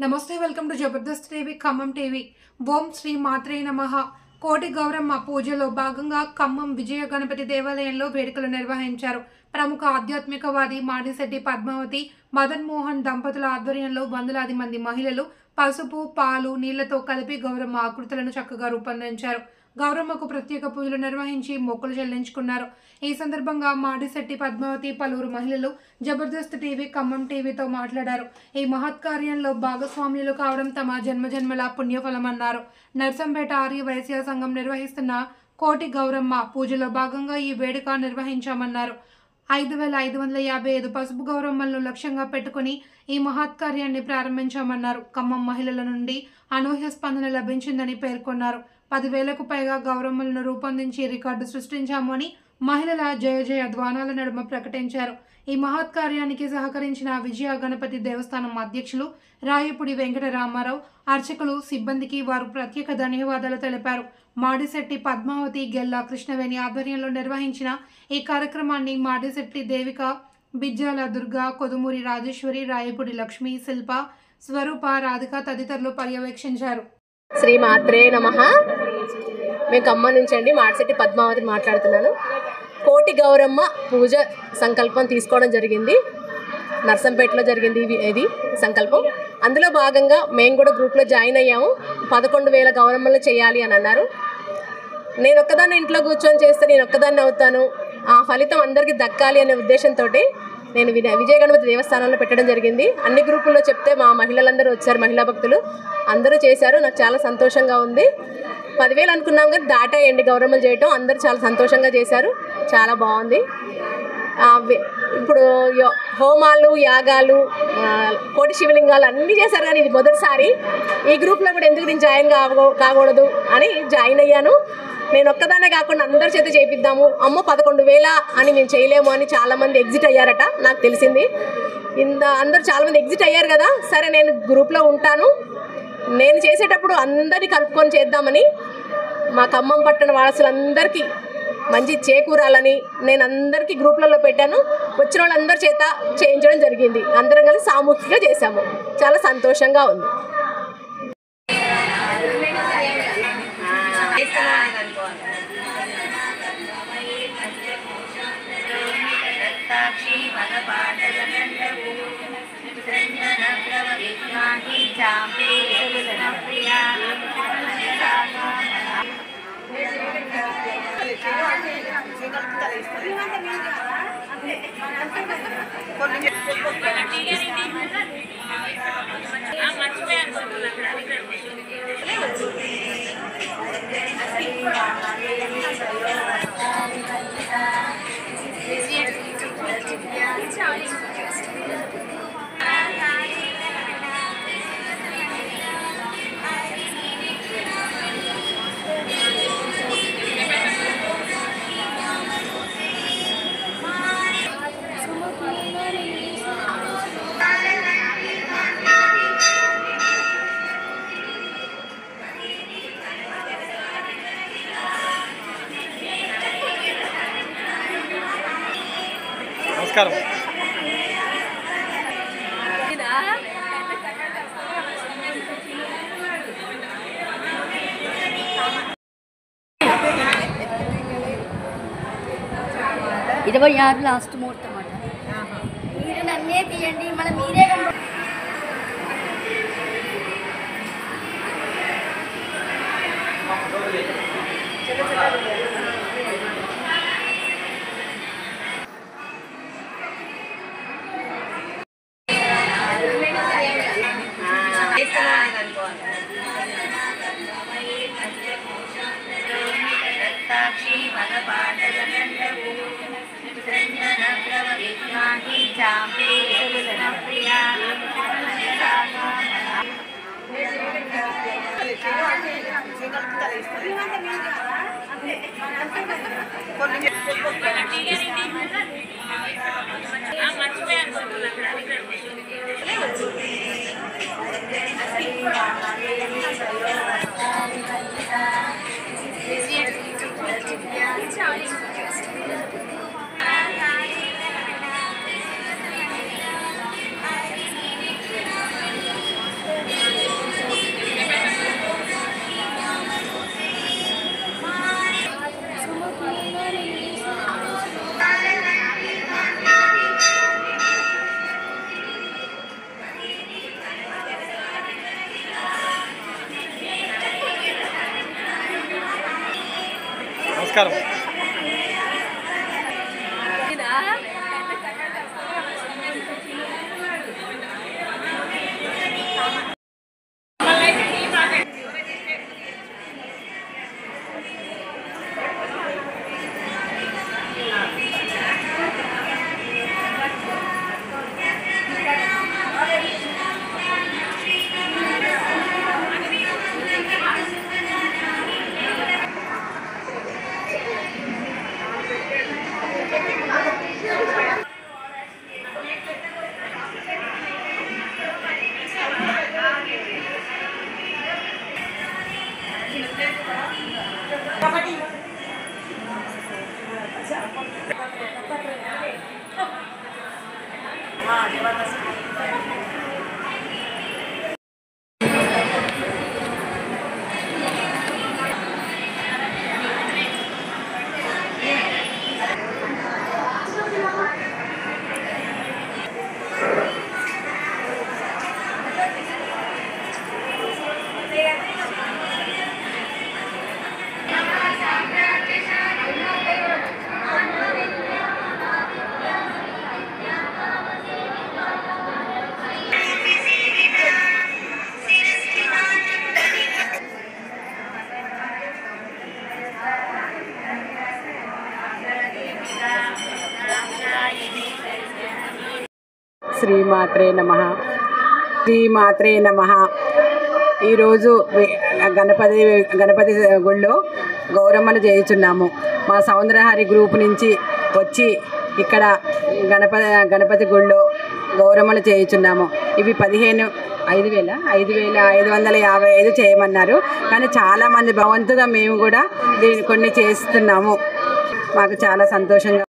నమస్తే welcome to Jabardasth TV Khammam TV ఓం శ్రీ మాత్రే నమః కోటి గౌరమ్మ పూజలో భాగంగా ఖమ్మం విజయ గణపతి దేవాలయంలో వేడుకలు నిర్వహించారు ప్రముఖ ఆధ్యాత్మికవాది మాడిశెట్టి పద్మావతి మదన్ మోహన్ దంపతుల ఆధ్వర్యంలో వందలాది మంది మహిళలు పసుపు పాలు నీళ్లతో కలిపి గౌరమ్మ ఆకృతులను చక్కగా రూపొందించారు గౌరమ్మకు ప్రత్యేక పూజలు నిర్వహించి మొక్కులు చెల్లించుకున్నారు ఈ సందర్భంగా మాడిశెట్టి పద్మావతి పలువురు మహిళలు జబర్దస్త్ టీవీ ఖమ్మం టీవీతో మాట్లాడారు ఈ మహత్ కార్యంలో భాగస్వామ్యులు కావడం తమ జన్మజన్మల పుణ్యఫలమన్నారు నర్సంపేట ఆర్య వైశ్య సంఘం నిర్వహిస్తున్న కోటి గౌరమ్మ పూజలో భాగంగా ఈ వేడుక నిర్వహించామన్నారు ఐదు వేల ఐదు వందల యాభై ఐదు పసుపు గౌరమ్మలను లక్ష్యంగా పెట్టుకుని ఈ మహత్ కార్యాన్ని ప్రారంభించామన్నారు ఖమ్మం మహిళల నుండి అనూహ్య స్పందన లభించిందని పేర్కొన్నారు పదివేలకు పైగా గౌరమ్మలను రూపొందించి రికార్డు సృష్టించాము అని మహిళల జయ జయ ధ్వానాల నడుమ ప్రకటించారు ఈ మహత్ కార్యానికి సహకరించిన విజయ గణపతి దేవస్థానం అధ్యక్షులు రాయపుడి వెంకట రామారావు అర్చకులు సిబ్బందికి వారు ప్రత్యేక ధన్యవాదాలు తెలిపారు మాడిశెట్టి పద్మావతి గెల్లా కృష్ణవేణి ఆధ్వర్యంలో నిర్వహించిన ఈ కార్యక్రమాన్ని మాడిశెట్టి దేవిక బిజ్జాల దుర్గా కొదుమూరి రాజేశ్వరి రాయపుడి లక్ష్మి శిల్ప స్వరూప రాధిక తదితరులు పర్యవేక్షించారు శ్రీ మాత్రే నమ మేము ఖమ్మం నుంచి అండి మాడిశెట్టి పద్మావతి మాట్లాడుతున్నాను కోటి గౌరమ్మ పూజ సంకల్పం తీసుకోవడం జరిగింది నర్సంపేటలో జరిగింది ఇది ఇది సంకల్పం అందులో భాగంగా మేము కూడా గ్రూప్లో జాయిన్ అయ్యాము పదకొండు వేల గౌరమ్మలు చేయాలి అని అన్నారు నేను ఒక్కదాన్ని ఇంట్లో కూర్చొని చేస్తే నేను ఒక్కదాన్ని అవుతాను ఆ ఫలితం అందరికీ దక్కాలి అనే ఉద్దేశంతో నేను విజయ విజయ గణపతి దేవస్థానంలో పెట్టడం జరిగింది అన్ని గ్రూపుల్లో చెప్తే మా మహిళలందరూ వచ్చారు మహిళా భక్తులు అందరూ చేశారు నాకు చాలా సంతోషంగా ఉంది పదివేలు అనుకున్నాం కానీ దాటాయండి గౌరమ్మలు చేయటం అందరూ చాలా సంతోషంగా చేశారు చాలా బాగుంది ఆ, వి- ఇప్పుడు యో- హోమాలు యాగాలు ఆ, కోటి శివలింగాలు అన్నీ చేశారు కానీ ఇది మొదటిసారి ఈ గ్రూప్లో కూడా ఎందుకు నేను జాయిన్ కాగో కాకూడదు అని జాయిన్ అయ్యాను నేను ఒక్కదానే కాకుండా అందరి చేత చేపిద్దాము అమ్మో పదకొండు వేల అని మేము చేయలేము అని చాలామంది ఎగ్జిట్ అయ్యారట నాకు తెలిసింది ఇంత అందరు చాలామంది ఎగ్జిట్ అయ్యారు కదా సరే నేను గ్రూప్లో ఉంటాను నేను చేసేటప్పుడు అందరినీ కలుపుకొని చేద్దామని మా ఖమ్మం పట్టణ వారసులందరికీ మంచి చేకూరాలని నేను అందరికీ గ్రూప్లలో పెట్టాను వచ్చిన వాళ్ళందరి చేత చేయించడం జరిగింది అందరం కలిసి సామూహికంగా చేశాము చాలా సంతోషంగా ఉంది నమస్కారం ఇరవై ఆరు లాస్ట్ ముహూర్తం అట మీరు నన్నే తీయండి మన మీరే కనబడ- ఆ నమస్కారం శ్రీమాత్రే నమ శ్రీమాత్రే నమ ఈరోజు వి- గణపతి గణపతి గుళ్ళో గౌరమ్మను చేయుచున్నాము మా సౌందర్యహారి గ్రూప్ నుంచి వచ్చి ఇక్కడ గణపతి గణపతి గుళ్ళో గౌరమ్మలు చేయుచున్నాము ఇవి పదిహేను ఐదు వేల ఐదు వేల ఐదు వందల యాభై ఐదు చేయమన్నారు కానీ చాలామంది భగవంతుగా మేము కూడా దీన్ని కొన్ని చేస్తున్నాము మాకు చాలా సంతోషంగా